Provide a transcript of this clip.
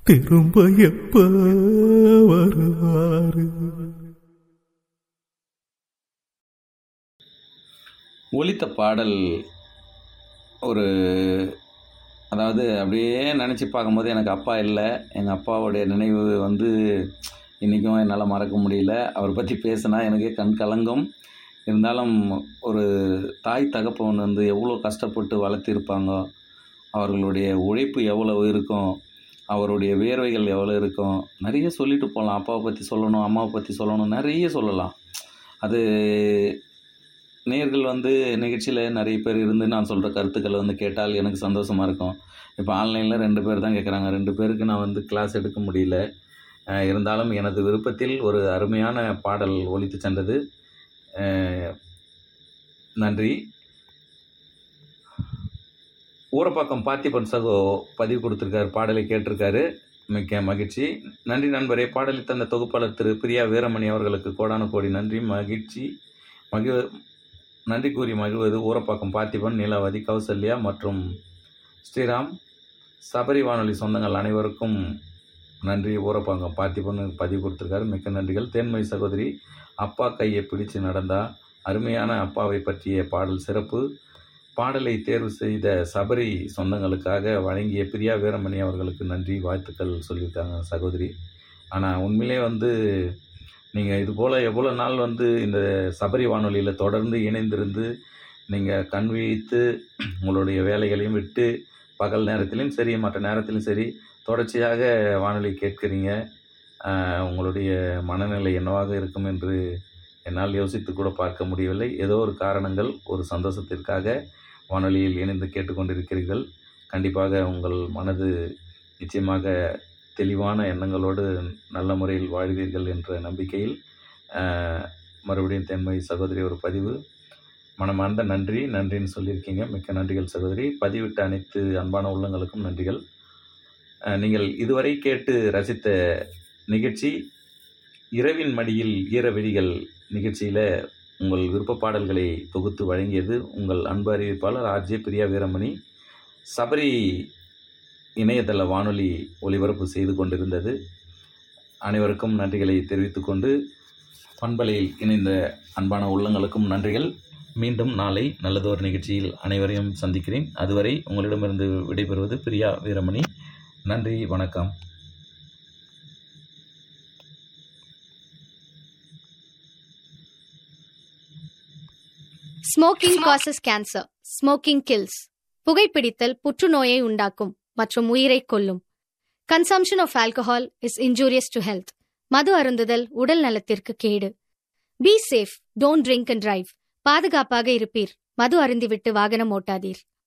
திரும்ப எப்ப வருவாரு ஒலித்த பாடல் ஒரு அதாவது அப்படியே நினச்சி பார்க்கும்போது எனக்கு அப்பா இல்லை எங்கள் அப்பாவுடைய நினைவு வந்து இன்றைக்கும் என்னால் மறக்க முடியல அவரை பற்றி பேசினா எனக்கு கண் கலங்கும் இருந்தாலும் ஒரு தாய் தகப்பன் வந்து எவ்வளோ கஷ்டப்பட்டு வளர்த்திருப்பாங்க அவர்களுடைய உழைப்பு எவ்வளவு இருக்கும் அவருடைய வேர்வைகள் எவ்வளோ இருக்கும் நிறைய சொல்லிட்டு போகலாம் அப்பாவை பற்றி சொல்லணும் அம்மாவை பற்றி சொல்லணும் நிறைய சொல்லலாம் அது நேர்கள் வந்து நிகழ்ச்சியில் நிறைய பேர் இருந்து நான் சொல்கிற கருத்துக்களை வந்து கேட்டால் எனக்கு சந்தோஷமாக இருக்கும் இப்போ ஆன்லைனில் ரெண்டு பேர் தான் கேட்குறாங்க ரெண்டு பேருக்கு நான் வந்து கிளாஸ் எடுக்க முடியல அஹ் இருந்தாலும் எனது விருப்பத்தில் ஒரு அருமையான பாடல் ஒலித்து சென்றது அஹ் நன்றி ஊரப்பாக்கம் பார்த்திபன் சகோ பதிவு கொடுத்துருக்காரு பாடலை கேட்டிருக்காரு மிக்க மகிழ்ச்சி நன்றி நண்பரே பாடலை தந்த தொகுப்பாளர் திரு பிரியா வீரமணி அவர்களுக்கு கோடான கோடி நன்றி மகிழ்ச்சி மகிழ நன்றி கூறி மகிழ்வது ஊரப்பாக்கம் பார்த்திபன் நீலாவதி கௌசல்யா மற்றும் ஸ்ரீராம் சபரி வானொலி சொந்தங்கள் அனைவருக்கும் நன்றி ஊரப்பாக்கம் பார்த்திபன் பதிவு கொடுத்துருக்காரு மிக்க நன்றிகள் தேன்மொழி சகோதரி அப்பா கையை பிடிச்சு நடந்தா அருமையான அப்பாவை பற்றிய பாடல் சிறப்பு பாடலை தேர்வு செய்த சபரி சொந்தங்களுக்காக வழங்கிய பிரியா வீரமணி அவர்களுக்கு நன்றி வாழ்த்துக்கள் சொல்லியிருக்காங்க சகோதரி ஆனால் உண்மையிலே வந்து நீங்கள் இது போல் எவ்வளோ நாள் வந்து இந்த சபரி வானொலியில் தொடர்ந்து இணைந்திருந்து நீங்கள் கண் விழித்து உங்களுடைய வேலைகளையும் விட்டு பகல் நேரத்திலையும் சரி மற்ற நேரத்திலும் சரி தொடர்ச்சியாக வானொலி கேட்குறீங்க ஆஹ் உங்களுடைய மனநிலை என்னவாக இருக்கும் என்று என்னால் யோசித்து கூட பார்க்க முடியவில்லை ஏதோ ஒரு காரணங்கள் ஒரு சந்தோஷத்திற்காக வானொலியில் இணைந்து கேட்டுக்கொண்டிருக்கிறீர்கள் கண்டிப்பாக உங்கள் மனது நிச்சயமாக தெளிவான எண்ணங்களோடு நல்ல முறையில் வாழ்வீர்கள் என்ற நம்பிக்கையில் ஆஹ், மறுபடியும் தென்மை சகோதரி ஒரு பதிவு மனமார்ந்த நன்றி நன்றின்னு சொல்லியிருக்கீங்க மிக்க நன்றிகள் சகோதரி பதிவிட்ட அனைத்து அன்பான உள்ளங்களுக்கும் நன்றிகள் ஆஹ், நீங்கள் இதுவரை கேட்டு ரசித்த நிகழ்ச்சி இரவின் மடியில் ஈரவிழிகள் நிகழ்ச்சியில் உங்கள் விருப்ப பாடல்களை தொகுத்து வழங்கியது உங்கள் அன்பு அறிவிப்பாளர் ஆர்ஜே பிரியா வீரமணி சபரி இணையதள வானொலி ஒளிபரப்பு செய்து கொண்டிருந்தது அனைவருக்கும் நன்றிகளை தெரிவித்துக்கொண்டு பண்பலையில் இணைந்த அன்பான உள்ளங்களுக்கும் நன்றிகள் மீண்டும் நாளை நல்லதொரு நிகழ்ச்சியில் அனைவரையும் சந்திக்கிறேன் அதுவரை உங்களிடமிருந்து விடைபெறுவது பிரியா வீரமணி நன்றி வணக்கம் smoking causes cancer smoking kills புகைப்பிடித்தல் புற்றுநோயை உண்டாக்கும் மற்றும் உயிரை கொல்லும் consumption of alcohol is injurious to health மது அருந்துதல் உடல் நலத்திற்கு கேடு be safe don't drink and drive பாதுகாப்பாக இருப்பீர் மது அருந்திவிட்டு வாகனம் ஓட்டாதீர்